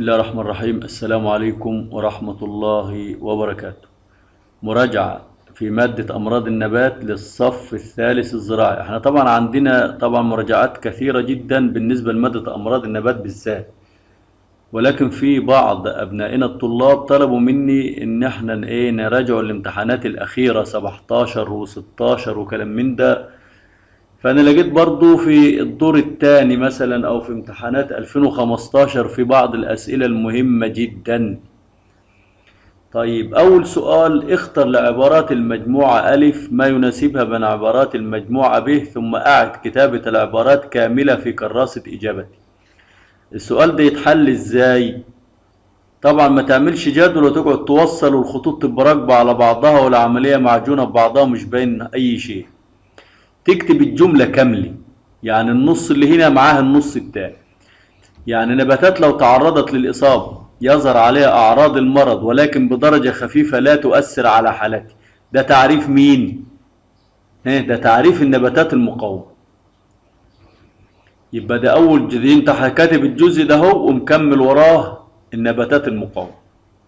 الله الرحمن الرحيم السلام عليكم ورحمة الله وبركاته مراجعة في مادة أمراض النبات للصف الثالث الزراعي احنا طبعا عندنا طبعا مراجعات كثيرة جدا بالنسبة لمادة أمراض النبات بالذات ولكن في بعض أبنائنا الطلاب طلبوا مني إن احنا ايه نراجعوا الامتحانات الأخيرة 17 و16 وكلام من ده فأنا لقيت برضو في الدور الثاني مثلا أو في امتحانات 2015 في بعض الأسئلة المهمة جدا طيب أول سؤال اختر لعبارات المجموعة ألف ما يناسبها من عبارات المجموعة ب ثم أعد كتابة العبارات كاملة في كراسة إجابتي السؤال ده يتحل إزاي؟ طبعا ما تعملش جدول وتقعد توصل والخطوط تبقى راكبة على بعضها والعملية معجونة ببعضها مش باين أي شيء تكتب الجملة كاملة يعني النص اللي هنا معاه النص التاني يعني نباتات لو تعرضت للإصابة يظهر عليها أعراض المرض ولكن بدرجة خفيفة لا تؤثر على حالتي ده تعريف مين؟ ها ده تعريف النباتات المقاومة يبقى ده أول جزء أنت كاتب الجزء ده هو ومكمل وراه النباتات المقاومة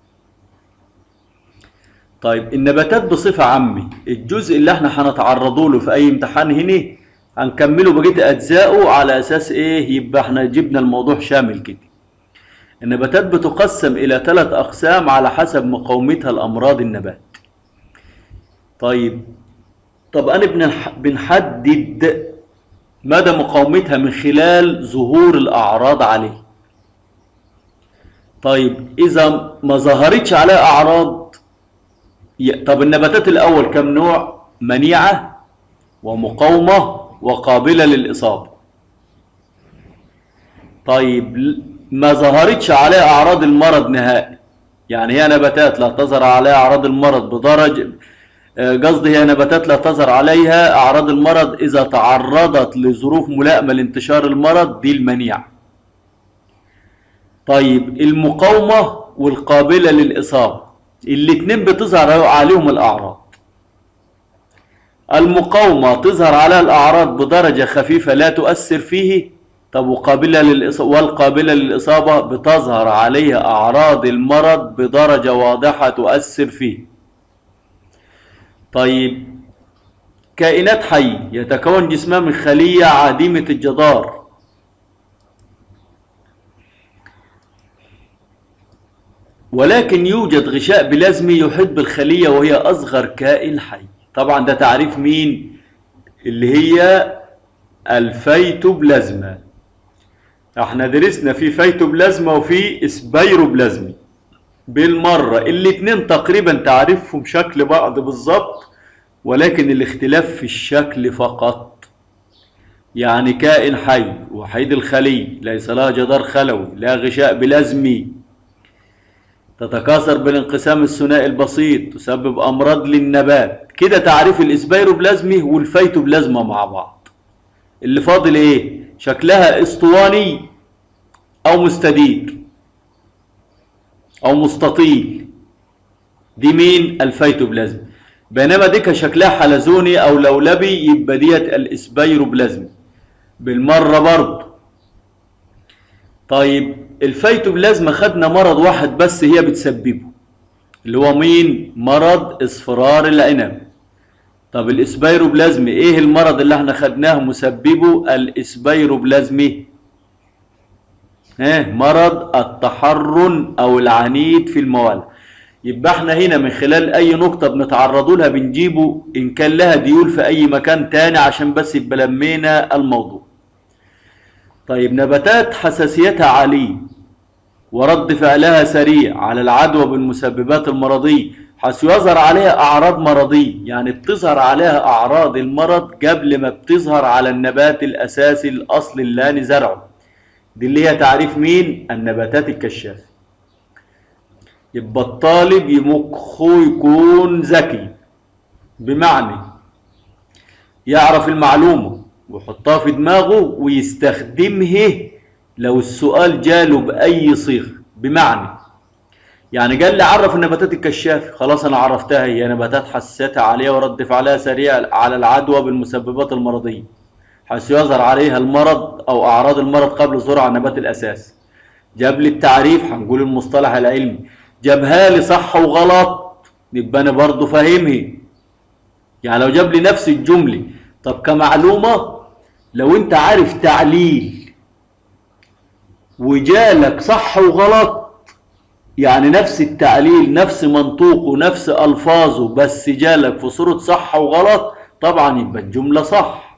طيب النباتات بصفة عامة الجزء اللي احنا هنتعرضوا له في أي امتحان هنا هنكمله بقية أجزائه على أساس إيه يبقى احنا جبنا الموضوع شامل كده النباتات بتقسم إلى ثلاث أقسام على حسب مقاومتها لأمراض النبات طيب طب أنا بنح- بنحدد مدى مقاومتها من خلال ظهور الأعراض عليه طيب إذا ما ظهرتش عليها أعراض ي- طب النباتات الأول كم نوع؟ منيعة ومقاومة وقابلة للإصابة طيب ل- ما ظهرتش عليها أعراض المرض نهائي يعني هي نباتات لا تظهر عليها أعراض المرض بدرجة آه، قصدي هي نباتات لا تظهر عليها أعراض المرض إذا تعرضت لظروف ملائمة لانتشار المرض دي المنيعة طيب المقاومة والقابلة للإصابة الاتنين بتظهر عليهم الأعراض المقاومة تظهر عليها الأعراض بدرجة خفيفة لا تؤثر فيه طب وقابلة للإصابة والقابلة للإصابة بتظهر عليها أعراض المرض بدرجة واضحة تؤثر فيه طيب كائنات حية يتكون جسمها من خلية عديمة الجدار ولكن يوجد غشاء بلازمي يحيط بالخلية وهي أصغر كائن حي طبعا ده تعريف مين اللي هي الفيتوبلازما احنا درسنا في فيتوبلازما وفي سبيروبلازمي بالمرة الاتنين تقريبا تعرفهم شكل بعض بالظبط ولكن الاختلاف في الشكل فقط يعني كائن حي وحيد الخلية ليس لها جدار خلوي لا غشاء بلازمي تتكاثر بالانقسام الثنائي البسيط تسبب امراض للنبات كده تعريف الاسبيروبلازمي والفيتوبلازما مع بعض اللي فاضل ايه شكلها اسطواني او مستدير او مستطيل دي مين الفيتوبلازم بينما دي شكلها حلزوني او لولبي يبقى ديت الاسبيروبلازم بالمره برضه طيب الفيتوبلازما خدنا مرض واحد بس هي بتسببه اللي هو مين مرض اصفرار العنب طب الاسبيروبلازمي ايه المرض اللي احنا خدناه مسببه الاسبيروبلازمي ها مرض التحرن او العنيد في الموالد يبقى احنا هنا من خلال اي نقطة بنتعرضوا لها بنجيبه ان كان لها ديول في اي مكان تاني عشان بس يبقى لمينا الموضوع طيب نباتات حساسيتها عالية ورد فعلها سريع على العدوى بالمسببات المرضية حيث يظهر عليها أعراض مرضية يعني بتظهر عليها أعراض المرض قبل ما بتظهر على النبات الأساسي الأصل اللي زرعه دي اللي هي تعريف مين النباتات الكشافة يبقى الطالب مخه يكون ذكي بمعنى يعرف المعلومة ويحطها في دماغه ويستخدمها لو السؤال جاله بأي صيغة بمعنى يعني قال لي عرف النباتات الكشافة خلاص أنا عرفتها هي نباتات حساسيتها عالية ورد فعلها سريع على العدوى بالمسببات المرضية حيث يظهر عليها المرض أو أعراض المرض قبل ظهور على النبات الأساسي جاب لي التعريف هنقول المصطلح العلمي جابها لي صح وغلط يبقى انا برضه فاهمها يعني لو جاب لي نفس الجمله طب كمعلومه لو انت عارف تعليل وجالك صح وغلط يعني نفس التعليل نفس منطوقه نفس الفاظه بس جالك في صوره صح وغلط طبعا يبقى الجمله صح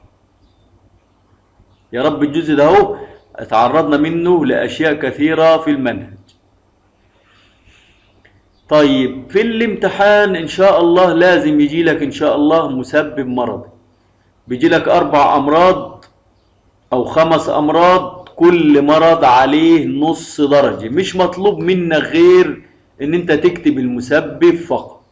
يا رب الجزء ده اهو اتعرضنا منه لاشياء كثيره في المنهج طيب في الامتحان ان شاء الله لازم يجي لك ان شاء الله مسبب مرضي بيجي لك اربع امراض او خمس امراض كل مرض عليه نص درجة مش مطلوب منك غير ان انت تكتب المسبب فقط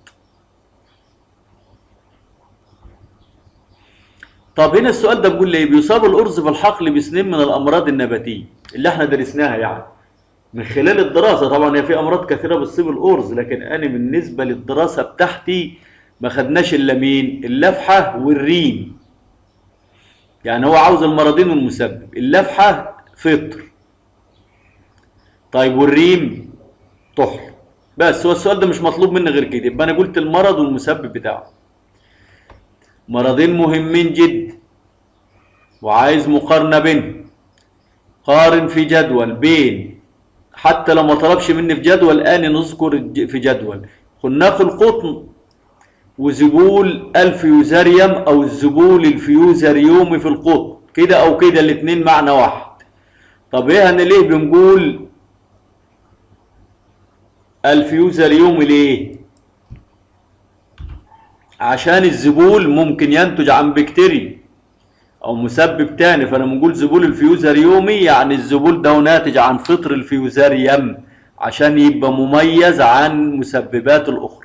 طب هنا السؤال ده بيقول لي بيصاب الارز بالحقل بسنين من الامراض النباتيه اللي احنا درسناها يعني من خلال الدراسه طبعا هي في امراض كثيره بتصيب الارز لكن انا بالنسبه للدراسه بتاعتي ما خدناش الا مين اللفحه والريم يعني هو عاوز المرضين والمسبب اللفحه فطر طيب والريم طحل بس هو السؤال ده مش مطلوب مني غير كده يبقى انا قلت المرض والمسبب بتاعه مرضين مهمين جدا وعايز مقارنه بينهم قارن في جدول بين حتى لو ما طلبش مني في جدول اني نذكر في جدول خناق القطن وزبول الفيوزاريوم او الزبول الفيوزاريومي في القطن كده او كده الاثنين معنى واحد طب ايه انا ليه بنقول الفيوزاريومي ليه عشان الزبول ممكن ينتج عن بكتيريا او مسبب تاني فانا بنقول زبول الفيوزاريومي يعني الزبول ده ناتج عن فطر الفيوزاريوم عشان يبقى مميز عن مسببات الاخرى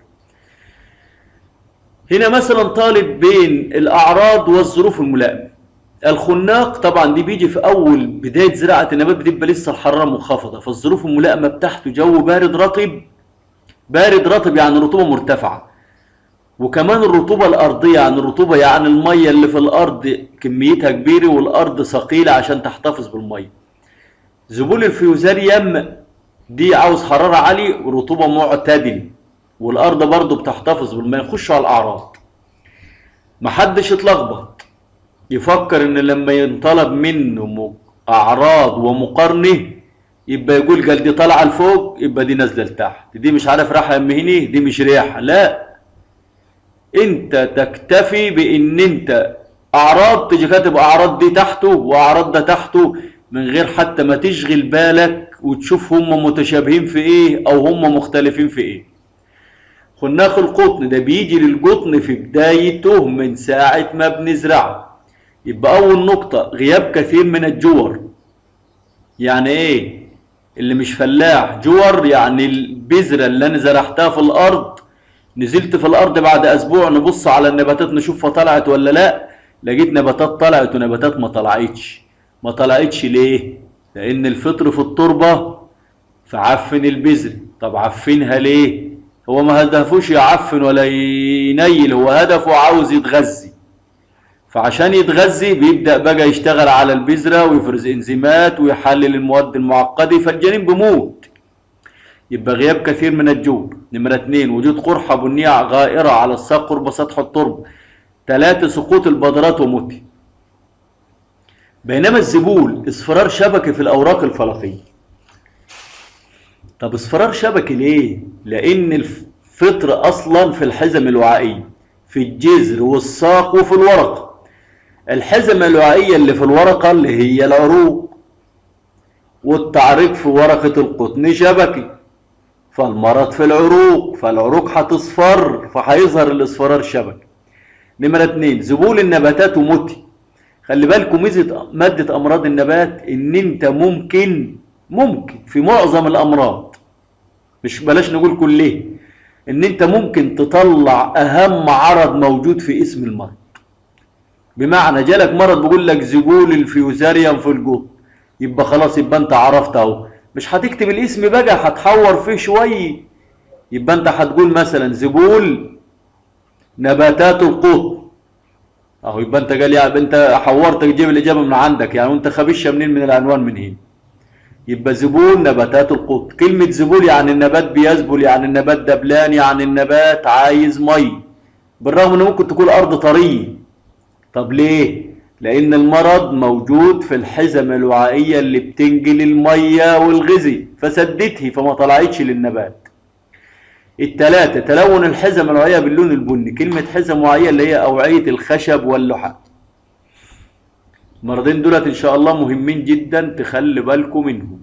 هنا مثلا طالب بين الاعراض والظروف الملائمه الخناق طبعا دي بيجي في اول بدايه زراعه النبات بتبقى لسه الحراره منخفضه فالظروف الملائمه بتاعته جو بارد رطب بارد رطب يعني رطوبه مرتفعه وكمان الرطوبة الأرضية يعني الرطوبة يعني المية اللي في الأرض كميتها كبيرة والأرض ثقيلة عشان تحتفظ بالمية. زبول الفيوزاريوم دي عاوز حرارة عالية ورطوبة معتدلة والأرض برضه بتحتفظ بالمية نخش على الأعراض. محدش يتلخبط يفكر إن لما ينطلب منه أعراض ومقارنة يبقى يقول قال دي طالعة لفوق يبقى دي نازلة لتحت، دي مش عارف رايحة يمهني دي مش ريحة، لا انت تكتفي بان انت اعراض تيجي كاتب اعراض دي تحته واعراض ده تحته من غير حتى ما تشغل بالك وتشوف هم متشابهين في ايه او هم مختلفين في ايه خناق القطن ده بيجي للقطن في بدايته من ساعة ما بنزرعه يبقى اول نقطة غياب كثير من الجور يعني ايه اللي مش فلاح جور يعني البذرة اللي انا زرعتها في الارض نزلت في الارض بعد اسبوع نبص على النباتات نشوفها طلعت ولا لا لقيت نباتات طلعت ونباتات ما طلعتش ما طلعتش ليه لان الفطر في التربه فعفن البذر طب عفنها ليه هو ما هدفوش يعفن ولا ينيل هو هدفه عاوز يتغذي فعشان يتغذي بيبدا بقى يشتغل على البذره ويفرز انزيمات ويحلل المواد المعقده فالجنين بيموت يبقى غياب كثير من الجور نمرة اتنين وجود قرحة بنية غائرة على الساق قرب سطح التربة تلاتة سقوط البذرات وموتي بينما الزبول اصفرار شبكي في الأوراق الفلقية طب اصفرار شبكي ليه؟ لأن الفطر أصلا في الحزم الوعائية في الجذر والساق وفي الورقة الحزم الوعائية اللي في الورقة اللي هي العروق والتعريق في ورقة القطن شبكي فالمرض في العروق فالعروق هتصفر فهيظهر الاصفرار الشبكي نمرة اتنين ذبول النباتات وموتي خلي بالكم ميزة مادة أمراض النبات إن أنت ممكن ممكن في معظم الأمراض مش بلاش نقول كليه إن أنت ممكن تطلع أهم عرض موجود في اسم المرض بمعنى جالك مرض بيقول لك ذبول الفيوزاريوم في الجوط يبقى خلاص يبقى أنت عرفت أهو مش هتكتب الاسم بقى هتحور فيه شوية يبقى انت هتقول مثلا زبول نباتات القطن اهو يبقى انت قال يعني انت حورت تجيب الاجابه من عندك يعني وانت خبيشه منين من العنوان من هنا يبقى زبول نباتات القوت كلمة زبول يعني النبات بيزبل يعني النبات دبلان يعني النبات عايز مي بالرغم ان ممكن تكون الارض طرية طب ليه لان المرض موجود في الحزم الوعائية اللي بتنقل المية والغذاء فسدته فما طلعتش للنبات التلاتة تلون الحزم الوعية باللون البني كلمة حزم وعية اللي هي أوعية الخشب واللحى المرضين دولت إن شاء الله مهمين جدا تخلي بالكم منهم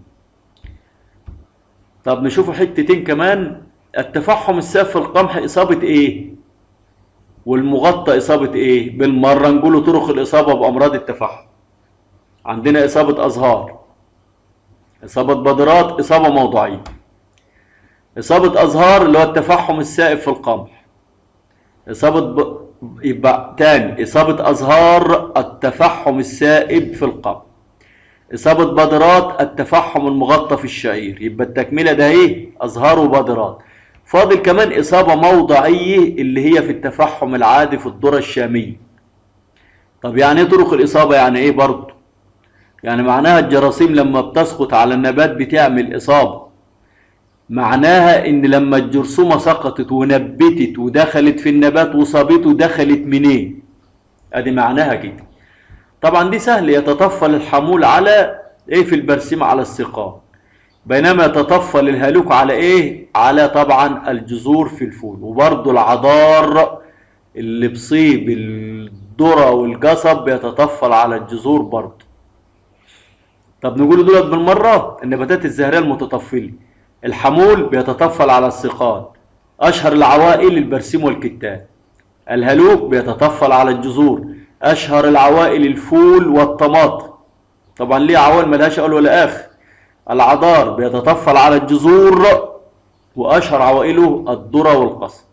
طب نشوف حتتين كمان التفحم السائف في القمح إصابة إيه والمغطى إصابة إيه بالمرة نقوله طرق الإصابة بأمراض التفحم عندنا إصابة أزهار إصابة بذرات إصابة موضعية إصابة أزهار اللي هو التفحم السائب في القمح إصابة ب... يبقى تاني إصابة أزهار التفحم السائب في القمح إصابة بذرات التفحم المغطى في الشعير يبقى التكملة ده إيه أزهار وبذرات فاضل كمان إصابة موضعية اللي هي في التفحم العادي في الذرة الشامية طب يعني إيه طرق الإصابة يعني إيه برضه يعني معناها الجراثيم لما بتسقط على النبات بتعمل إصابة معناها ان لما الجرثومة سقطت ونبتت ودخلت في النبات وصابته دخلت منين ادي معناها كده طبعا دي سهل يتطفل الحمول على ايه في البرسيم على السقام بينما يتطفل الهالوك على ايه على طبعا الجذور في الفول وبرضو العضار اللي بصيب الذرة والقصب بيتطفل على الجذور برضو طب نقول دولت بالمرة النباتات الزهرية المتطفلة الحمول بيتطفل على السقال أشهر العوائل البرسيم والكتان الهلوك بيتطفل على الجذور أشهر العوائل الفول والطماطم طبعا ليه عوائل ملهاش أول ولا آخر العضار بيتطفل على الجذور وأشهر عوائله الذرة والقصب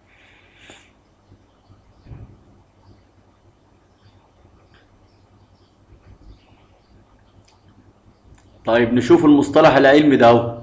طيب نشوف المصطلح العلمي ده اهو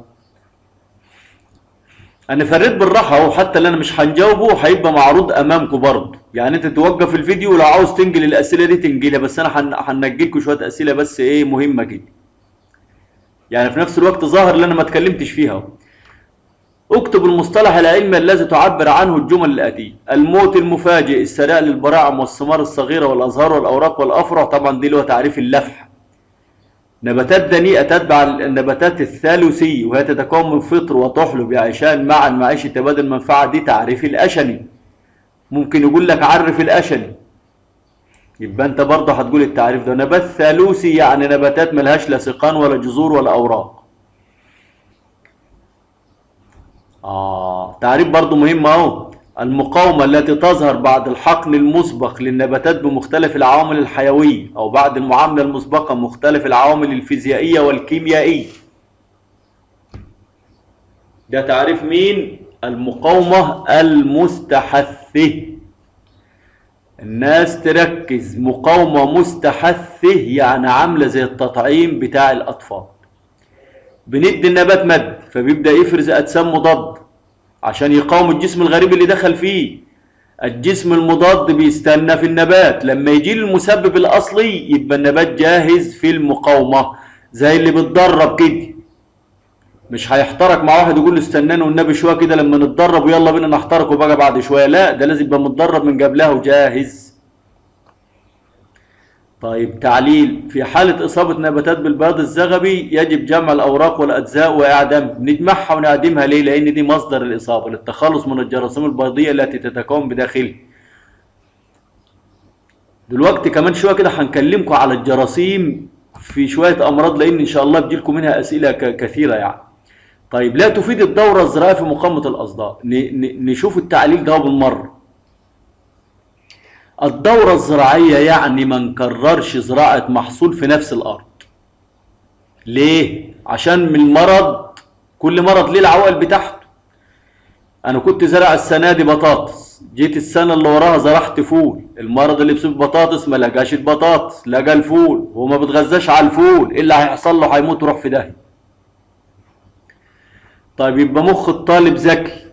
انا فريت بالراحه اهو حتى اللي انا مش هنجاوبه هيبقى معروض امامكم برضه يعني انت توقف الفيديو ولو عاوز تنجل الاسئله دي تنجلها بس انا هن- هنجي لكم شويه اسئله بس ايه مهمه كده يعني في نفس الوقت ظاهر اللي انا ما اتكلمتش فيها اهو اكتب المصطلح العلمي الذي تعبر عنه الجمل الآتية الموت المفاجئ السريع للبراعم والثمار الصغيرة والأزهار والأوراق والأفرع طبعا دي اللي هو تعريف اللفح نباتات دنيئة تتبع النباتات الثالوثية وهي تتكون من فطر وطحلب يعيشان معا معيشة تبادل منفعة دي تعريف الأشني ممكن يقول لك عرف الأشني يبقى انت برضه هتقول التعريف ده نبات ثالوثي يعني نباتات ملهاش لا سيقان ولا جذور ولا أوراق آه تعريف برضو مهم أهو المقاومة التي تظهر بعد الحقن المسبق للنباتات بمختلف العوامل الحيوية أو بعد المعاملة المسبقة مختلف العوامل الفيزيائية والكيميائية ده تعريف مين؟ المقاومة المستحثة الناس تركز مقاومة مستحثة يعني عاملة زي التطعيم بتاع الأطفال بندي النبات مد فبيبدأ يفرز أجسام مضاد عشان يقاوم الجسم الغريب اللي دخل فيه الجسم المضاد بيستنى في النبات لما يجي المسبب الأصلي يبقى النبات جاهز في المقاومة زي اللي بتدرب كده مش هيحترق مع واحد يقول له استناني والنبي شويه كده لما نتدرب ويلا بينا نحترق وبقى بعد شويه لا ده لازم يبقى متدرب من قبلها وجاهز طيب تعليل في حالة إصابة نباتات بالبياض الزغبي يجب جمع الأوراق والأجزاء وإعدامها نجمعها ونعدمها ليه؟ لأن دي مصدر الإصابة للتخلص من الجراثيم البيضية التي تتكون بداخله دلوقتي كمان شوية كده هنكلمكم على الجراثيم في شوية أمراض لأن إن شاء الله بتجيلكم منها أسئلة ك- كثيرة يعني طيب لا تفيد الدورة الزراعية في مقاومة الأصداء ن- ن- نشوف التعليل ده بالمرة الدورة الزراعية يعني ما نكررش زراعة محصول في نفس الأرض ليه؟ عشان من المرض كل مرض ليه العوائل بتاعته أنا كنت زرع السنة دي بطاطس جيت السنة اللي وراها زرعت فول المرض اللي بيصيب بطاطس ما لقاش البطاطس لقى الفول هو ما بتغذاش على الفول إيه اللي هيحصل له هيموت ويروح في داهية طيب يبقى مخ الطالب ذكي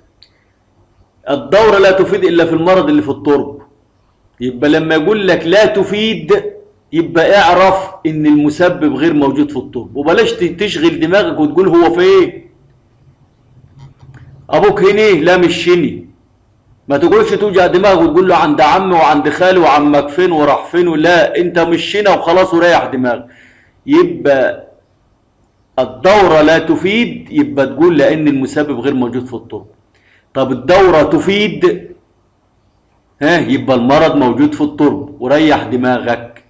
الدورة لا تفيد إلا في المرض اللي في التربة يبقى لما يقول لك لا تفيد يبقى اعرف ان المسبب غير موجود في الطب وبلاش تشغل دماغك وتقول هو فين ابوك هنا لا مش هنا ما تقولش توجع دماغك وتقول له عند عمي وعند خالي وعمك فين وراح فين ولا انت مش هنا وخلاص وريح دماغك يبقى الدورة لا تفيد يبقى تقول لأن المسبب غير موجود في الطب طب الدورة تفيد ها يبقى المرض موجود في التربة وريح دماغك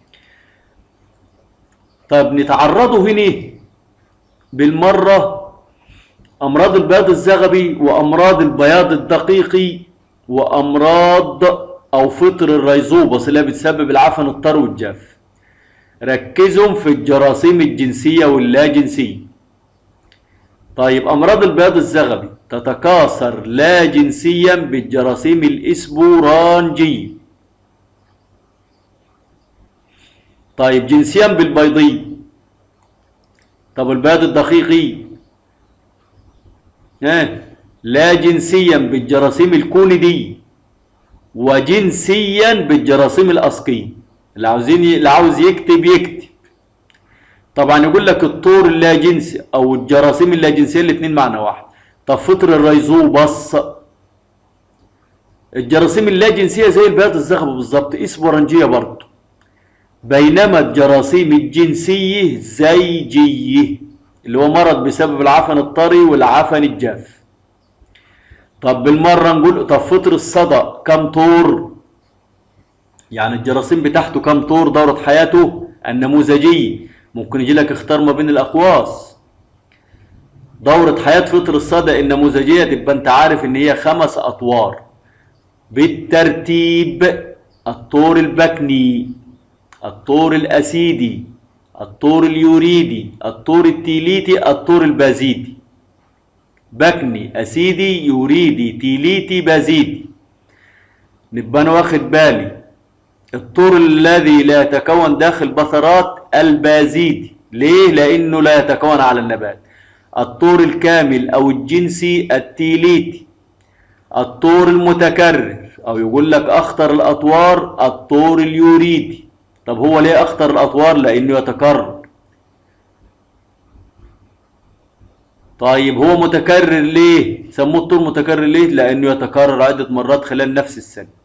طيب نتعرضوا هنا بالمرة أمراض البياض الزغبي وأمراض البياض الدقيقي وأمراض أو فطر الريزوبس اللي بتسبب العفن الطري والجاف ركزوا في الجراثيم الجنسية واللا جنسية طيب أمراض البياض الزغبي تتكاثر لا جنسيا بالجراثيم الإسبورانجية طيب جنسيا بالبيضي طب البياض الدقيقي ها لا جنسيا بالجراثيم الكوندي وجنسيا بالجراثيم الأسقية اللي عاوزين اللي عاوز يكتب يكتب طبعا يقول لك الطور اللا جنسي او الجراثيم اللا جنسيه الاثنين معنى واحد طب فطر الريزوبس الجراثيم اللا جنسيه زي البياض الزغبي بالظبط اسبورنجيه برضه بينما الجراثيم الجنسيه زيجيه اللي هو مرض بسبب العفن الطري والعفن الجاف طب بالمره نقول طب فطر الصدى كم طور يعني الجراثيم بتاعته كم طور دورة حياته النموذجية ممكن يجي لك اختار ما بين الأقواس دورة حياة فطر الصدى النموذجية تبقى أنت عارف إن هي خمس أطوار بالترتيب الطور البكني الطور الأسيدي الطور اليوريدي الطور التيليتي الطور البازيدي بكني أسيدي يوريدي تيليتي بازيدي نبقى أنا واخد بالي الطور الذي لا يتكون داخل بثرات البازيدي ليه لانه لا يتكون على النبات الطور الكامل او الجنسي التيليتي الطور المتكرر او يقول لك اخطر الاطوار الطور اليوريدي طب هو ليه اخطر الاطوار لانه يتكرر طيب هو متكرر ليه سموه الطور متكرر ليه لانه يتكرر عده مرات خلال نفس السنه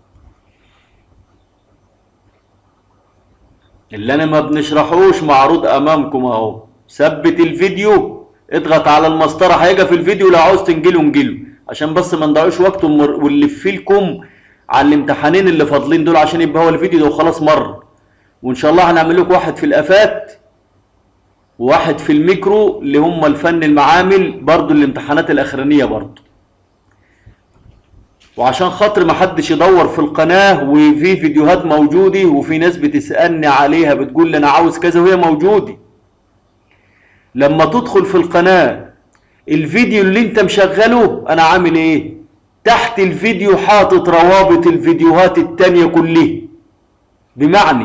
اللي انا ما بنشرحوش معروض امامكم اهو ثبت الفيديو اضغط على المسطره هيجي في الفيديو لو عاوز تنجله انجله عشان بس ما نضيعوش وقت ونلف لكم على الامتحانين اللي فاضلين دول عشان يبقى هو الفيديو ده وخلاص مر وان شاء الله هنعمل لكم واحد في الافات وواحد في الميكرو اللي هم الفن المعامل برضو الامتحانات الاخرانيه برضو وعشان خاطر ما حدش يدور في القناة وفي فيديوهات موجودة وفي ناس بتسألني عليها بتقول لي أنا عاوز كذا وهي موجودة لما تدخل في القناة الفيديو اللي انت مشغله أنا عامل ايه تحت الفيديو حاطط روابط الفيديوهات التانية كلها بمعنى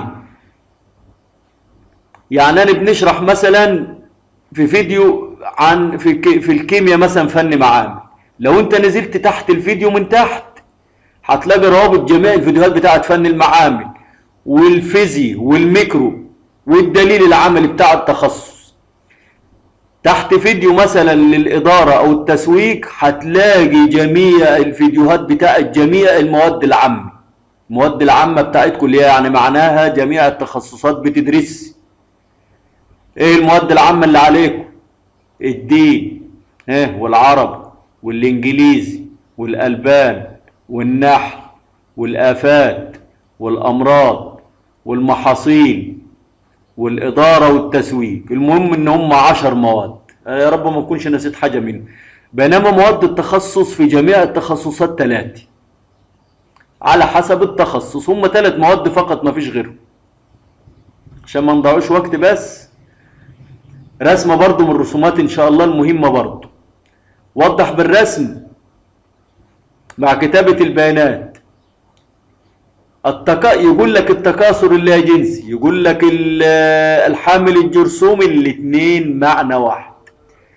يعني أنا بنشرح مثلا في فيديو عن في, في الكيمياء مثلا فن معامل لو انت نزلت تحت الفيديو من تحت هتلاقي روابط جميع الفيديوهات بتاعت فن المعامل والفيزي والميكرو والدليل العملي بتاع التخصص تحت فيديو مثلا للإدارة أو التسويق هتلاقي جميع الفيديوهات بتاعت جميع المواد العامة المواد العامة بتاعتكم اللي هي يعني معناها جميع التخصصات بتدرس ايه المواد العامة اللي عليكم الدين ايه والعرب والانجليزي والالبان والنحل والافات والامراض والمحاصيل والاداره والتسويق المهم ان هم عشر مواد يا رب ما اكونش نسيت حاجه منهم بينما مواد التخصص في جميع التخصصات ثلاثه على حسب التخصص هم ثلاث مواد فقط ما فيش غيرهم عشان ما نضيعوش وقت بس رسمه برضو من الرسومات ان شاء الله المهمه برضو وضح بالرسم مع كتابة البيانات التكا... يقول لك التكاثر اللا جنسي يقول لك الحامل الجرثومي الاثنين معنى واحد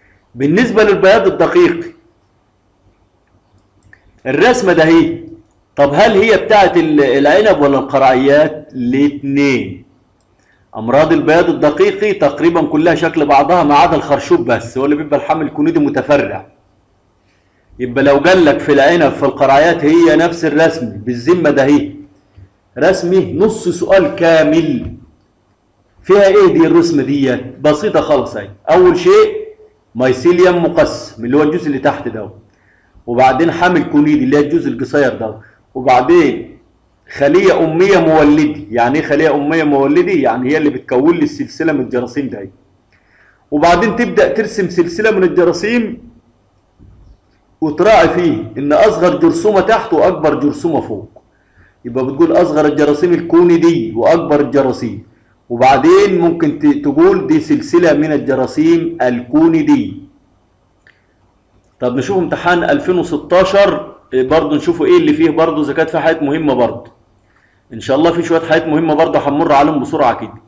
بالنسبة للبياض الدقيق الرسمة ده هي طب هل هي بتاعت ال- العنب ولا القرعيات الاثنين امراض البياض الدقيقي تقريبا كلها شكل بعضها ما عدا الخرشوب بس هو اللي بيبقى الحمل الكونيدي متفرع يبقى لو قال لك في العنب في القرعيات هي نفس الرسم بالذمه ده هي رسمي نص سؤال كامل فيها ايه دي الرسمه دي بسيطه خالص اهي اول شيء مايسيليوم مقسم اللي هو الجزء اللي تحت ده وبعدين حامل كونيدي اللي هي الجزء القصير ده وبعدين خليه اميه مولدي يعني ايه خليه اميه مولدي يعني هي اللي بتكون لي السلسله من الجراثيم ده وبعدين تبدا ترسم سلسله من الجراثيم وتراعي فيه ان اصغر جرثومه تحت واكبر جرثومه فوق يبقى بتقول اصغر الجراثيم الكونيدي واكبر الجراثيم وبعدين ممكن ت- تقول دي سلسله من الجراثيم الكونيدي طب نشوف امتحان 2016 إيه برضه نشوفوا ايه اللي فيه برضه اذا كانت في حاجات مهمه برضه ان شاء الله في شويه حاجات مهمه برضه هنمر عليهم بسرعه كده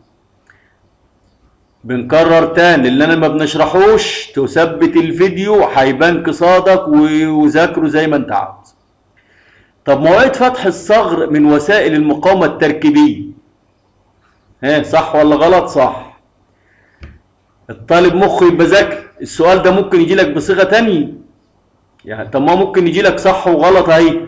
بنكرر تاني اللي انا ما بنشرحوش تثبت الفيديو هيبان قصادك و- وذاكره زي ما انت عاوز طب مواعيد فتح الصغر من وسائل المقاومه التركيبيه ها صح ولا غلط صح الطالب مخه يبقى ذكي السؤال ده ممكن يجي لك بصيغه تانية يعني طب ما ممكن يجي لك صح وغلط اهي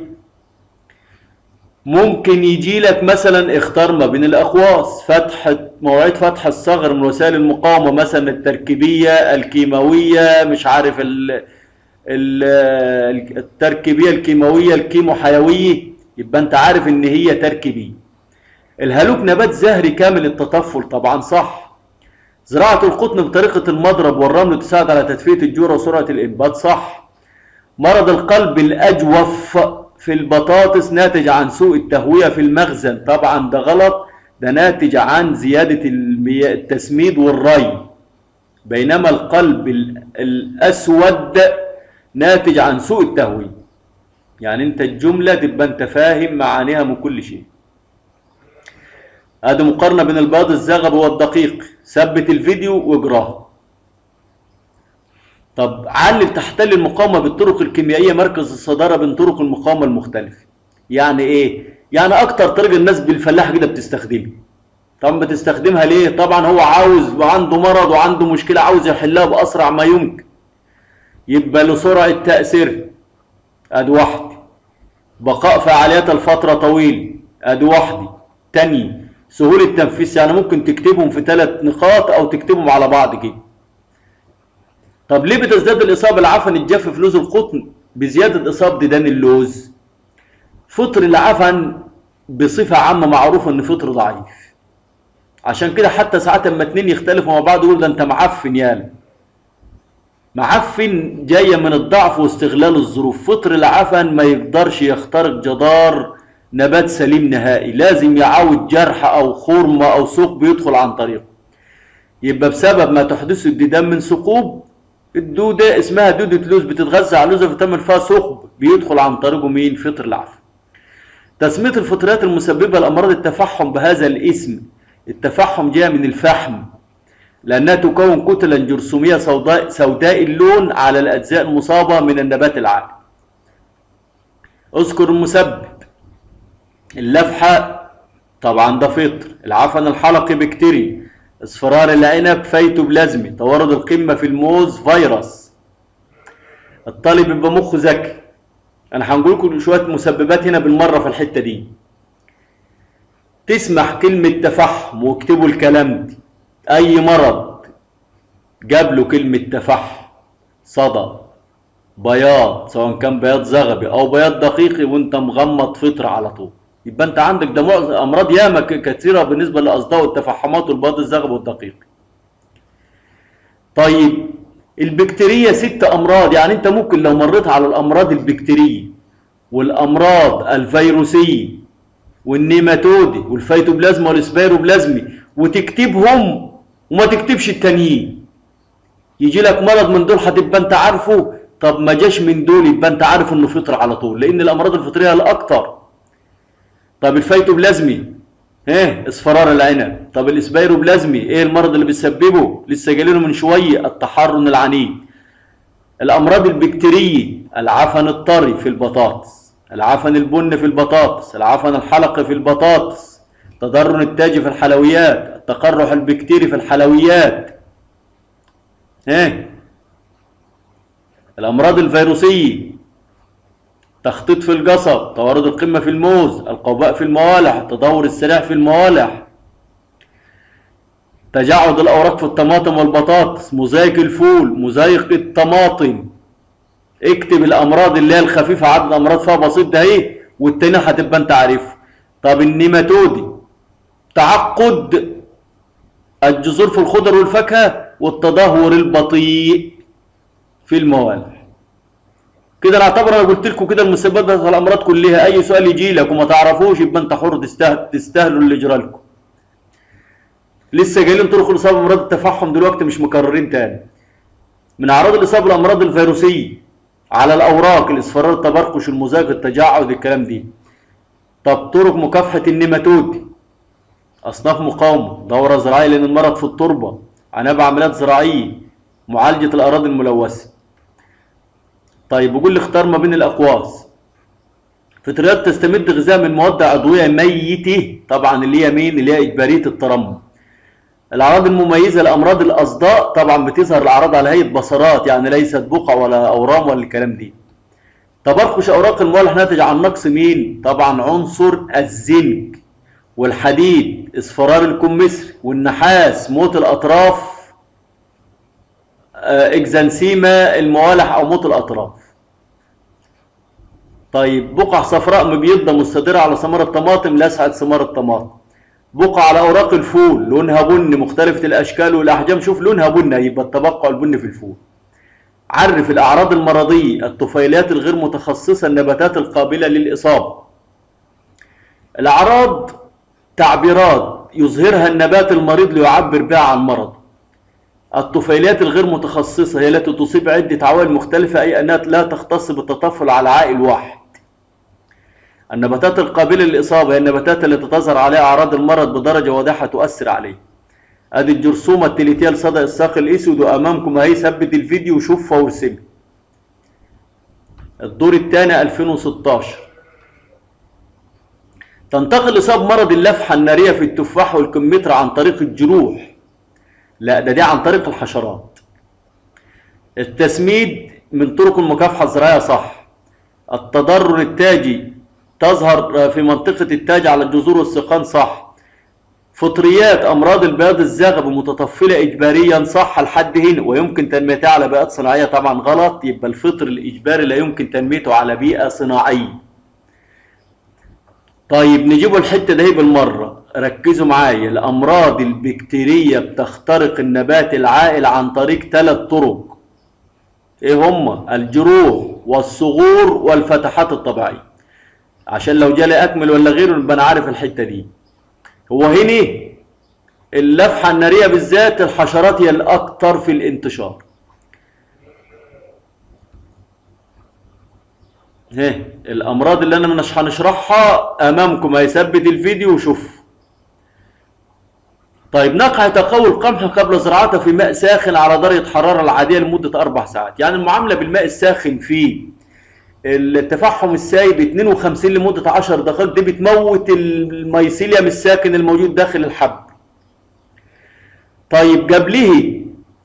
ممكن يجي لك مثلا اختار ما بين الاقواس فتح مواعيد فتح الصغر من وسائل المقاومه مثلا التركيبيه الكيماويه مش عارف ال ال- التركيبيه الكيماويه الكيموحيويه يبقى انت عارف ان هي تركيبيه الهالوك نبات زهري كامل التطفل طبعا صح زراعة القطن بطريقة المضرب والرمل تساعد على تدفئة الجورة وسرعة الإنبات صح مرض القلب الأجوف في البطاطس ناتج عن سوء التهوية في المخزن طبعا ده غلط ده ناتج عن زيادة المياه التسميد والري بينما القلب ال- الأسود ناتج عن سوء التهوية يعني انت الجملة تبقى انت فاهم معانيها من كل شيء ادي مقارنة بين البياض الزغب والدقيق ثبت الفيديو واجراه طب علل تحتل المقاومة بالطرق الكيميائية مركز الصدارة بين طرق المقاومة المختلفة يعني ايه يعني اكتر طريقة الناس بالفلاحة كده بتستخدمها طب بتستخدمها ليه طبعا هو عاوز وعنده مرض وعنده مشكلة عاوز يحلها بأسرع ما يمكن يبقى له سرعة تأثير ادي واحدة بقاء فعاليات الفترة طويل ادي واحدة تاني سهولة تنفيذ يعني ممكن تكتبهم في ثلاث نقاط او تكتبهم على بعض كده طب ليه بتزداد الإصابة العفن الجاف في لوز القطن بزيادة إصابة ديدان اللوز فطر العفن بصفة عامة معروف إن فطر ضعيف عشان كده حتى ساعات اما اتنين يختلفوا مع بعض يقول ده انت معفن يالا معفن جاية من الضعف واستغلال الظروف فطر العفن ما يقدرش يخترق جدار نبات سليم نهائي لازم يعاود جرح او خرم او ثقب يدخل عن طريقه يبقى بسبب ما تحدثه الديدان من ثقوب الدودة اسمها دودة لوز بتتغذى على اللوز وبتعمل فيها ثقب بيدخل عن طريقه مين فطر العفن تسمية الفطريات المسببة لأمراض التفحم بهذا الاسم التفحم جاء من الفحم لأنها تكون كتلا جرثومية سوداء, سوداء اللون على الأجزاء المصابة من النبات العالي اذكر المسبب اللفحة طبعا ده فطر العفن الحلقي بكتيري اصفرار العنب فيتوبلازمي توارد القمة في الموز فيروس الطالب يبقى مخه ذكي انا هنقول لكم شويه مسببات هنا بالمره في الحته دي تسمح كلمه تفحم واكتبوا الكلام دي اي مرض جاب له كلمه تفحم صدى بياض سواء كان بياض زغبي او بياض دقيقي وانت مغمض فطر على طول يبقى انت عندك ده معظم امراض ياما ك- كثيره بالنسبه لاصداء التفحمات والبياض الزغبي والدقيقي طيب البكتيريا ست امراض يعني انت ممكن لو مريت على الامراض البكتيريه والامراض الفيروسيه والنيماتودي والفيتوبلازما والسبيروبلازمي وتكتبهم وما تكتبش التانيين يجي لك مرض من دول هتبقى انت عارفه طب ما جاش من دول يبقى انت عارف انه فطر على طول لان الامراض الفطريه الاكتر طب الفيتوبلازمي ايه اصفرار العنب طب الاسبيروبلازمي ايه المرض اللي بيسببه لسه جايلينه من شويه التحرن العنيف الامراض البكتيريه العفن الطري في البطاطس العفن البني في البطاطس العفن الحلقي في البطاطس تضرر التاجي في الحلويات التقرح البكتيري في الحلويات ايه الامراض الفيروسيه تخطيط في القصب توارد القمه في الموز القوباء في الموالح التدهور السريع في الموالح تجعد الاوراق في الطماطم والبطاطس مزايق الفول مزايق الطماطم اكتب الامراض اللي هي الخفيفه عدد الامراض فيها بسيط ده ايه والتاني هتبقى انت عارفه طب النيماتودي تعقد الجذور في الخضر والفاكهه والتدهور البطيء في الموالح كده انا اعتبر انا قلت لكم كده المسببات بتاعت الامراض كلها اي سؤال يجي لك وما تعرفوش يبقى انت حر تستاهل تستاهلوا اللي جرى لكم لسه جايين طرق الاصابه بامراض التفحم دلوقتي مش مكررين تاني من اعراض الاصابه الامراض الفيروسيه على الاوراق الاصفرار التبرقش المزاج التجعد الكلام دي طب طرق مكافحه النيماتود اصناف مقاومه دوره زراعيه لان المرض في التربه عنابه عمليات زراعيه معالجه الاراضي الملوثه طيب بيقول لي اختار ما بين الاقواس فطريات تستمد غذاء من مواد عضويه ميته طبعا اللي هي مين اللي هي اجباريه الترمم الاعراض المميزه لامراض الاصداء طبعا بتظهر الاعراض على هيئه بصرات يعني ليست بقع ولا اورام ولا الكلام دي تبرقش اوراق الموالح ناتج عن نقص مين طبعا عنصر الزنك والحديد اصفرار الكمثري والنحاس موت الاطراف آه، اكزانسيما الموالح او موت الاطراف طيب بقع صفراء مبيضة مستديرة على ثمار الطماطم لسعة ثمار الطماطم بقع على اوراق الفول لونها بني مختلفة الاشكال والاحجام شوف لونها بني يبقى التبقع البني في الفول عرف الاعراض المرضية الطفيليات الغير متخصصة النباتات القابلة للاصابة الاعراض تعبيرات يظهرها النبات المريض ليعبر بها عن مرض الطفيليات الغير متخصصة هي التي تصيب عدة عوامل مختلفة أي أنها لا تختص بالتطفل على عائل واحد النباتات القابلة للإصابة هي النباتات التي تظهر عليها أعراض المرض بدرجة واضحة تؤثر عليه ادي الجرثومة التليتية لصدى الساق الاسود وامامكم اهي ثبت الفيديو وشوفها وارسمها الدور الثاني 2016 تنتقل إصابة مرض اللفحة النارية في التفاح والكمثرى عن طريق الجروح لا ده دي عن طريق الحشرات التسميد من طرق المكافحة الزراعية صح التضرر التاجي تظهر في منطقة التاج على الجذور والساقان صح فطريات أمراض البياض الزاغب متطفلة إجباريا صح لحد هنا ويمكن تنميتها على بيئات صناعية طبعا غلط يبقى الفطر الإجباري لا يمكن تنميته على بيئة صناعية طيب نجيبوا الحتة دي بالمرة ركزوا معايا الأمراض البكتيرية بتخترق النبات العائل عن طريق ثلاث طرق ايه هما الجروح والصغور والفتحات الطبيعية عشان لو جالي اكمل ولا غيره نبقى انا عارف الحتة دي هو هنا اللفحة النارية بالذات الحشرات هي الأكثر في الانتشار ها الأمراض اللي أنا مش هنشرحها أمامكم هيثبت الفيديو وشوف طيب نقع تقوي القمح قبل زراعته في ماء ساخن على درجة حرارة العادية لمدة أربع ساعات يعني المعاملة بالماء الساخن في التفحم السايب 52 لمدة 10 دقائق دي بتموت الميسيليوم الساكن الموجود داخل الحب طيب قبله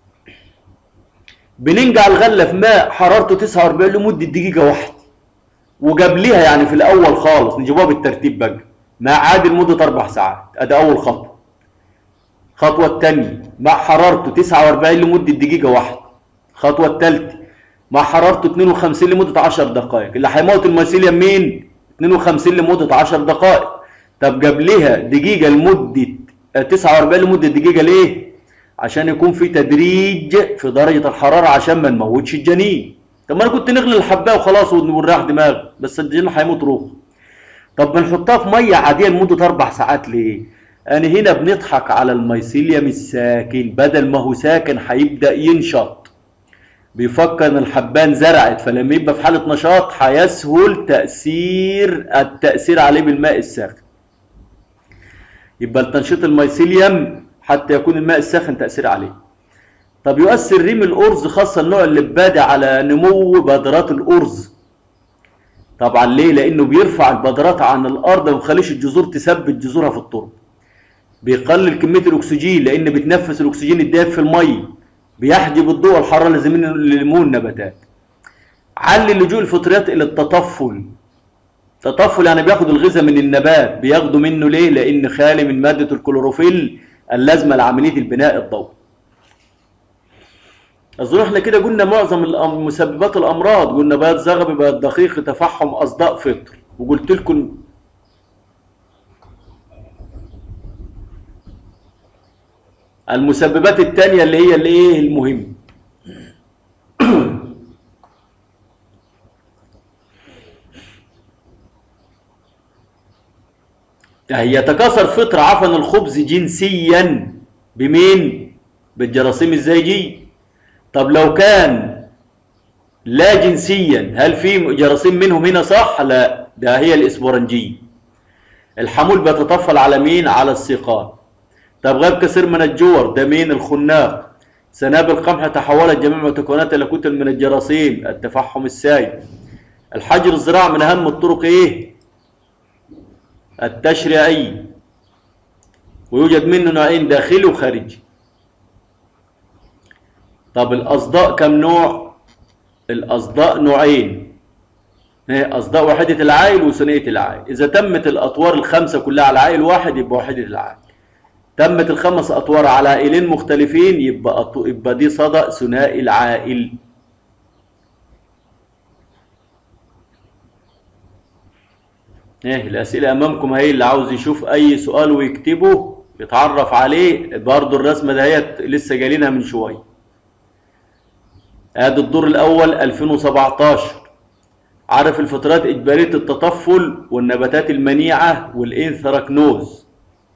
بننقع الغلة في ماء حرارته 49 لمدة دقيقة واحدة وقبلها يعني في الأول خالص نجيبوها بالترتيب بقى ماء عادي لمدة أربع ساعات أدي أول خطوة الخطوة الثانية ماء حرارته 49 لمدة دقيقة واحدة الخطوة الثالثة مع حرارته 52 لمدة 10 دقائق اللي هيموت الميسيليوم مين 52 لمدة 10 دقائق طب قبلها دقيقة لمدة 49 لمدة دقيقة ليه عشان يكون في تدريج في درجة الحرارة عشان ما نموتش الجنين طب ما انا كنت نغلي الحبايه وخلاص ونريح دماغ بس الجنين هيموت روح طب بنحطها في ميه عاديه لمده اربع ساعات ليه؟ انا هنا بنضحك على الميسيليوم الساكن بدل ما هو ساكن هيبدا ينشط بيفكر ان الحبان زرعت فلما يبقى في حاله نشاط هيسهل تاثير التاثير عليه بالماء الساخن يبقى تنشيط الميسيليوم حتى يكون الماء الساخن تاثير عليه طب يؤثر ريم الارز خاصه النوع اللي بادئ على نمو بذرات الارز طبعا ليه لانه بيرفع البذرات عن الارض وما بيخليش الجذور تثبت جذورها في التربه بيقلل كميه الاكسجين لان بتنفس الاكسجين الدافئ في الميه بيحجب الضوء والحراره اللازمين لنمو النباتات علل لجوء الفطريات الى التطفل تطفل يعني بياخد الغذاء من النبات بياخده منه ليه لان خالي من ماده الكلوروفيل اللازمه لعمليه البناء الضوئي اظن احنا كده قلنا معظم الأم- مسببات الامراض قلنا بياض زغبي بياض دقيق تفحم اصداء فطر وقلت لكم المسببات التانية اللي هي الايه المهم يعني يتكاثر فطر عفن الخبز جنسيا بمين بالجراثيم الزيجية طب لو كان لا جنسيا هل في جراثيم منهم هنا صح لا ده هي الاسبورنجية الحمول بيتطفل على مين على السيقان طب غاب كثير من الجور ده مين الخناق سنابل القمح تحولت جميع متكوناتها الى كتل من الجراثيم التفحم السائل الحجر الزراعي من اهم الطرق ايه التشريعي ويوجد منه نوعين داخلي وخارجي طب الأصداء كم نوع؟ الأصداء نوعين هي أصداء وحدة العائل وثنائية العائل إذا تمت الأطوار الخمسة كلها على عائل واحد يبقى وحدة العائل تمت الخمس أطوار على عائلين مختلفين يبقى أط... يبقى دي صدأ ثنائي العائل ايه الأسئلة أمامكم هي اللي عاوز يشوف أي سؤال ويكتبه يتعرف عليه برضو الرسمة دهيت لسه جايلينها من شوية ادي الدور الأول 2017 عارف الفترات إجبارية التطفل والنباتات المنيعة والإنثراكنوز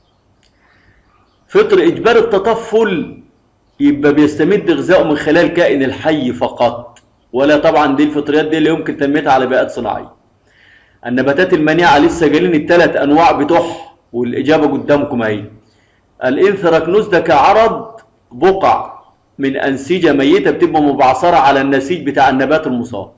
فطر إجبار التطفل يبقى بيستمد غذائه من خلال كائن الحي فقط ولا طبعا دي الفطريات دي اللي يمكن تنميتها على بيئات صناعيه النباتات المنيعه لسه جايلين الثلاث انواع بتوعها والاجابه قدامكم اهي الانثراكنوز ده كعرض بقع من انسجه ميته بتبقى مبعثره على النسيج بتاع النبات المصاب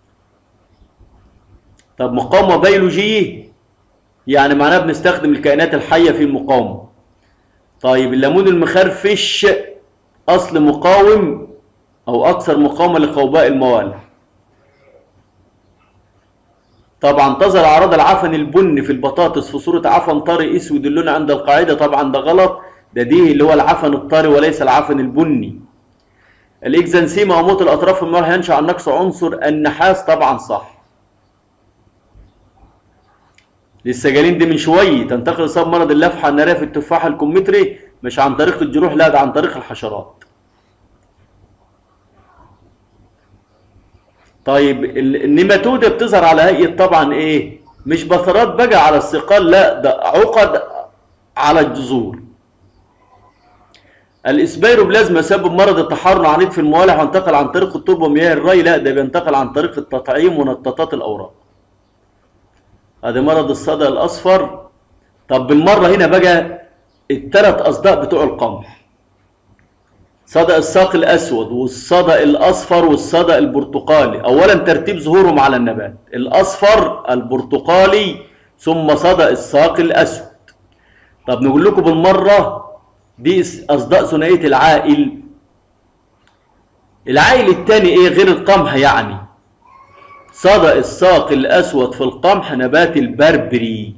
طب مقاومه بيولوجيه يعني معناها بنستخدم الكائنات الحيه في المقاومه طيب الليمون المخرفش اصل مقاوم او اكثر مقاومه لقوباء الموالح طبعا تظهر اعراض العفن البني في البطاطس في صوره عفن طري اسود اللون عند القاعده طبعا ده غلط ده دي اللي هو العفن الطري وليس العفن البني الاكزانسيما او موت الاطراف الموالح ينشا عن نقص عنصر النحاس طبعا صح لسه جايين دي من شويه تنتقل اصابه مرض اللفحه الناريه في التفاح الكمثري مش عن طريق الجروح لا ده عن طريق الحشرات طيب ال- النيماتوده بتظهر على هيئه طبعا ايه مش بثرات بقى على الثقال لا ده عقد على الجذور الاسبيروبلازما سبب مرض التحرر عنيد في الموالح وانتقل عن طريق التربه ومياه الري لا ده بينتقل عن طريق التطعيم ونطاطات الاوراق هذا مرض الصدى الاصفر طب بالمره هنا بقى الثلاث اصداء بتوع القمح صدى الساق الاسود والصدى الاصفر والصدى البرتقالي اولا ترتيب ظهورهم على النبات الاصفر البرتقالي ثم صدى الساق الاسود طب نقول لكم بالمره دي اصداء ثنائيه العائل العائل الثاني ايه غير القمح يعني صدى الساق الاسود في القمح نبات البربري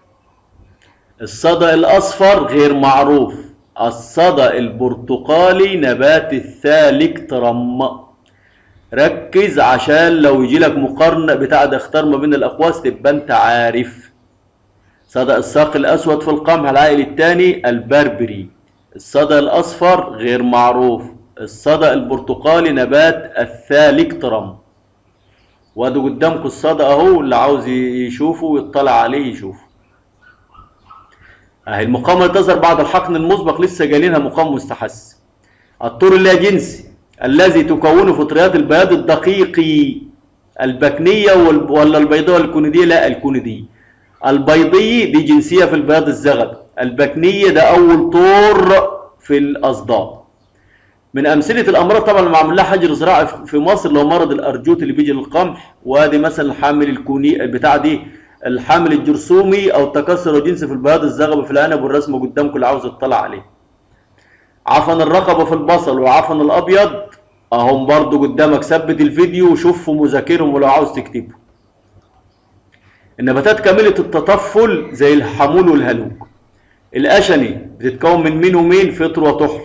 الصدى الاصفر غير معروف الصدى البرتقالي نبات الثالكترم ركز عشان لو يجي لك مقارنه بتاع ده اختار ما بين الاقواس تبقى انت عارف صدى الساق الاسود في القمح العائل الثاني البربري الصدى الاصفر غير معروف الصدى البرتقالي نبات الثالكترم وادي قدامكم الصدى اهو اللي عاوز يشوفه ويطلع عليه يشوفه اهي المقاومه اللي تظهر بعد الحقن المسبق لسه جايلينها مقاومه مستحث الطور اللا جنسي الذي تكونه فطريات البياض الدقيقي البكنيه وال- ولا البيضاء ولا الكونديه لا الكونديه البيضيه دي جنسيه في البياض الزغب البكنيه ده اول طور في الاصداء من امثله الامراض طبعا اللي معمول لها حجر زراعي في- في مصر اللي هو مرض الارجوت اللي بيجي للقمح وادي مثلا الحامل الكوني بتاع دي الحامل الجرثومي او التكسر الجنسي في البياض الزغبي في العنب والرسمه قدامكم اللي عاوز يطلع عليه عفن الرقبه في البصل وعفن الابيض اهم برضو قدامك ثبت الفيديو وشوفهم وذاكرهم ولو عاوز تكتبه النباتات كاملة التطفل زي الحمول والهلوج الأشني بتتكون من مين ومين فطر وطحل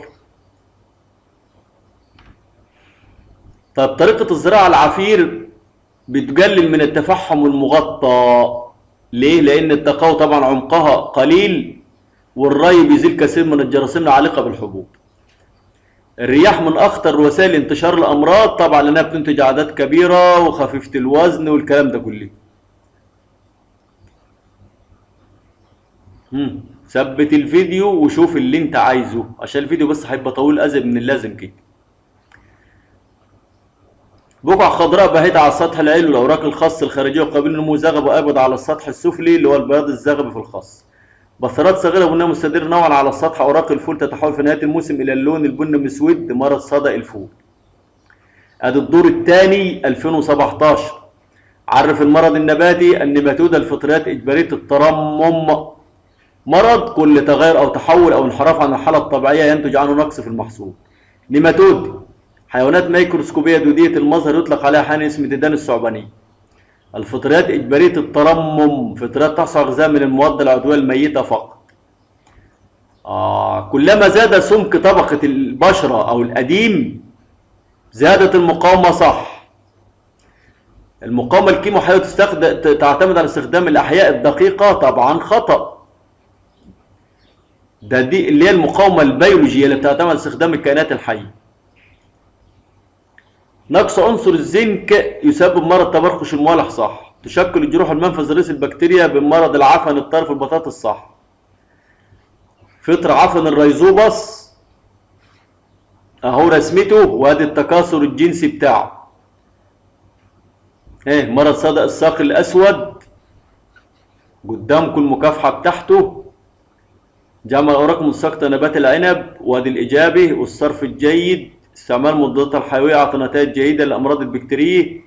طيب طريقة الزراعة العفير بتقلل من التفحم المغطى ليه؟ لأن التقاوى طبعا عمقها قليل والري بيزيل كثير من الجراثيم العالقة بالحبوب الرياح من أخطر وسائل انتشار الأمراض طبعا لأنها بتنتج أعداد كبيرة وخفيفة الوزن والكلام ده كله مم. ثبت الفيديو وشوف اللي انت عايزه عشان الفيديو بس هيبقى طويل ازيد من اللازم كده بقع خضراء باهتة على السطح العلوي الأوراق الخاص الخارجية وقابل النمو زغب وأبيض على السطح السفلي اللي هو البياض الزغبي في الخاص بثرات صغيرة بنية مستديرة نوعا على السطح أوراق الفول تتحول في نهاية الموسم إلى اللون البني مسود مرض صدى الفول ادي الدور الثاني 2017 عرف المرض النباتي النباتودة الفطريات إجبارية الترمم مرض كل تغير أو تحول أو انحراف عن الحالة الطبيعية ينتج عنه نقص في المحصول نيماتود حيوانات ميكروسكوبية دودية المظهر يطلق عليها أحيانا اسم ديدان الثعبانية الفطريات إجبارية الترمم فطريات تحصل غذاء من المواد العضوية الميتة فقط آه كلما زاد سمك طبقة البشرة أو القديم زادت المقاومة صح المقاومة الكيموحيوية تستخدم تعتمد على استخدام الأحياء الدقيقة طبعا خطأ ده دي اللي هي المقاومة البيولوجية اللي بتعتمد على استخدام الكائنات الحية نقص عنصر الزنك يسبب مرض تبرقش الموالح صح تشكل الجروح المنفذ الرئيسي البكتيريا بمرض العفن الطرف البطاطس صح فطر عفن الريزوبس اهو رسمته وادي التكاثر الجنسي بتاعه ايه مرض صدأ الساق الاسود قدامكم المكافحة بتاعته جمع الأوراق مساقطة نبات العنب وادي الإيجابي والصرف الجيد استعمال مضادات الحيوية أعطى نتائج جيدة للأمراض البكتيرية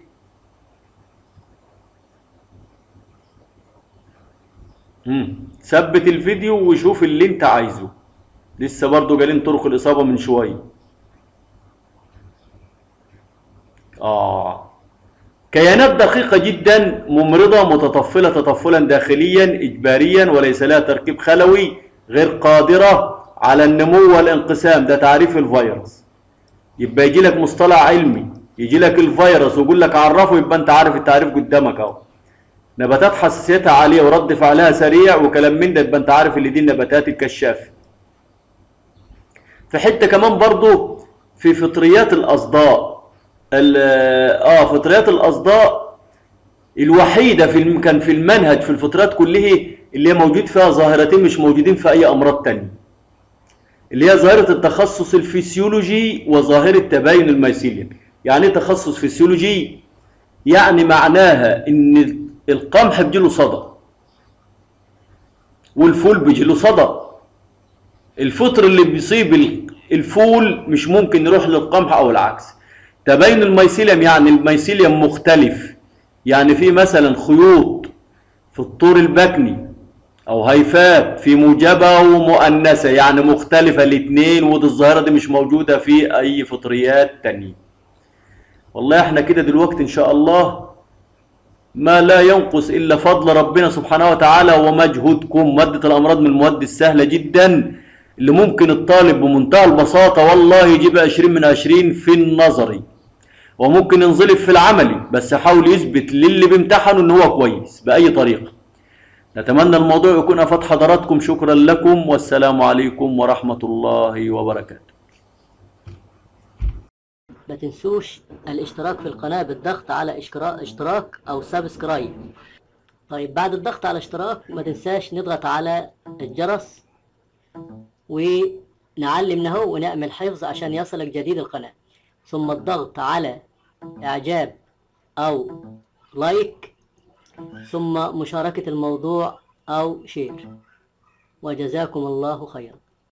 مم. ثبت الفيديو وشوف اللي انت عايزه لسه برضو قالين طرق الإصابة من شوية آه كيانات دقيقة جدا ممرضة متطفلة تطفلا داخليا إجباريا وليس لها تركيب خلوي غير قادرة على النمو والانقسام ده تعريف الفيروس يبقى يجي لك مصطلح علمي يجي لك الفيروس ويقول لك عرفه يبقى انت عارف التعريف قدامك اهو نباتات حساسيتها عالية ورد فعلها سريع وكلام من ده يبقى انت عارف اللي دي النباتات الكشافة في حتة كمان برضو في فطريات الأصداء اه فطريات الأصداء الوحيدة في الم... كان في المنهج في الفطريات كلها اللي هي موجود فيها ظاهرتين مش موجودين في أي أمراض تانية اللي هي ظاهرة التخصص الفسيولوجي وظاهرة تباين الميسيليوم يعني ايه تخصص فسيولوجي يعني معناها ان القمح بيجيله صدى والفول بيجيله صدى الفطر اللي بيصيب الفول مش ممكن يروح للقمح او العكس تباين الميسيليوم يعني الميسيليوم مختلف يعني في مثلا خيوط في الطور البكني او هيفاء في موجبة ومؤنثة يعني مختلفة الاثنين ودي الظاهرة دي مش موجودة في اي فطريات تانية والله احنا كده دلوقتي ان شاء الله ما لا ينقص الا فضل ربنا سبحانه وتعالى ومجهودكم مادة الامراض من المواد السهلة جدا اللي ممكن الطالب بمنتهى البساطة والله يجيب 20 من 20 في النظري وممكن ينظلف في العملي بس يحاول يثبت للي بيمتحنه ان هو كويس باي طريقة نتمنى الموضوع يكون افاد حضراتكم شكرا لكم والسلام عليكم ورحمة الله وبركاته ما تنسوش الاشتراك في القناة بالضغط على اشتراك, اشتراك او سبسكرايب طيب بعد الضغط على اشتراك ما تنساش نضغط على الجرس ونعلم هو ونعمل حفظ عشان يصلك جديد القناة ثم الضغط على اعجاب او لايك ثم مشاركة الموضوع او شير وجزاكم الله خيرا